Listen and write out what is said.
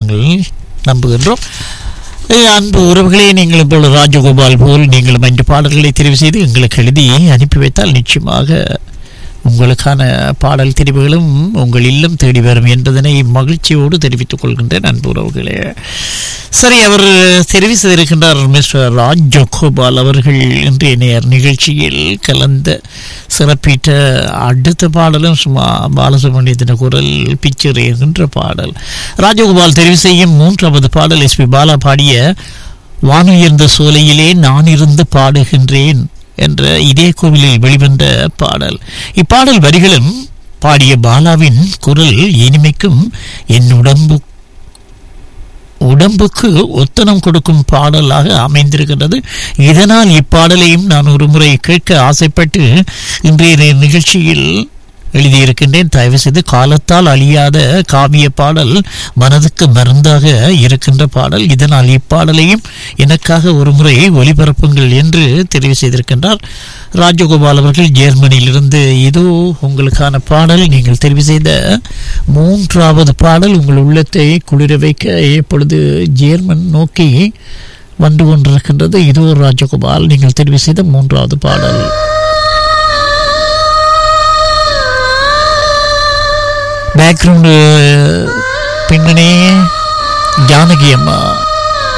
நாங்கள் நம்புகின்றோம் அஹ் அன்பு உறவுகளே நீங்கள் இப்பொழுது ராஜகோபால் போல் நீங்கள் மற்ற பாடல்களை தெரிவு செய்து எங்களுக்கு எழுதி அனுப்பி வைத்தால் நிச்சயமாக உங்களுக்கான பாடல் தெரிவுகளும் உங்கள் இல்லம் தேடி வரும் என்பதனை மகிழ்ச்சியோடு தெரிவித்துக் கொள்கின்றேன் அன்பு உறவுகளே சரி அவர் தெரிவு செய்திருக்கின்றார் மிஸ்டர் ராஜகோபால் அவர்கள் இன்றைய நேர் நிகழ்ச்சியில் கலந்த சிறப்பித்த அடுத்த பாடலும் சும்மா பாலசுப்ரமணியத்தின் குரல் பிக்சர் என்கின்ற பாடல் ராஜகோபால் தெரிவு செய்யும் மூன்றாவது பாடல் எஸ்பி பாலா பாடிய வானுயர்ந்த சோலையிலே நான் இருந்து பாடுகின்றேன் என்ற இதே கோவிலில் வெளிவந்த பாடல் இப்பாடல் வரிகளும் பாடிய பாலாவின் குரல் இனிமைக்கும் என் உடம்பு உடம்புக்கு ஒத்தனம் கொடுக்கும் பாடலாக அமைந்திருக்கின்றது இதனால் இப்பாடலையும் நான் ஒரு முறை கேட்க ஆசைப்பட்டு இன்றைய நிகழ்ச்சியில் எழுதியிருக்கின்றேன் தயவு செய்து காலத்தால் அழியாத காவிய பாடல் மனதுக்கு மருந்தாக இருக்கின்ற பாடல் இதனால் இப்பாடலையும் எனக்காக ஒரு முறை ஒளிபரப்புங்கள் என்று தெரிவு செய்திருக்கின்றார் ராஜகோபால் அவர்கள் ஜெர்மனியிலிருந்து இதோ உங்களுக்கான பாடல் நீங்கள் தெரிவு செய்த மூன்றாவது பாடல் உங்கள் உள்ளத்தை குளிர வைக்க இப்பொழுது ஜேர்மன் நோக்கி வந்து கொண்டிருக்கின்றது இதோ ராஜகோபால் நீங்கள் தெரிவு செய்த மூன்றாவது பாடல் பேக்ரவுண்டு பின்னணி ஜானகி அம்மா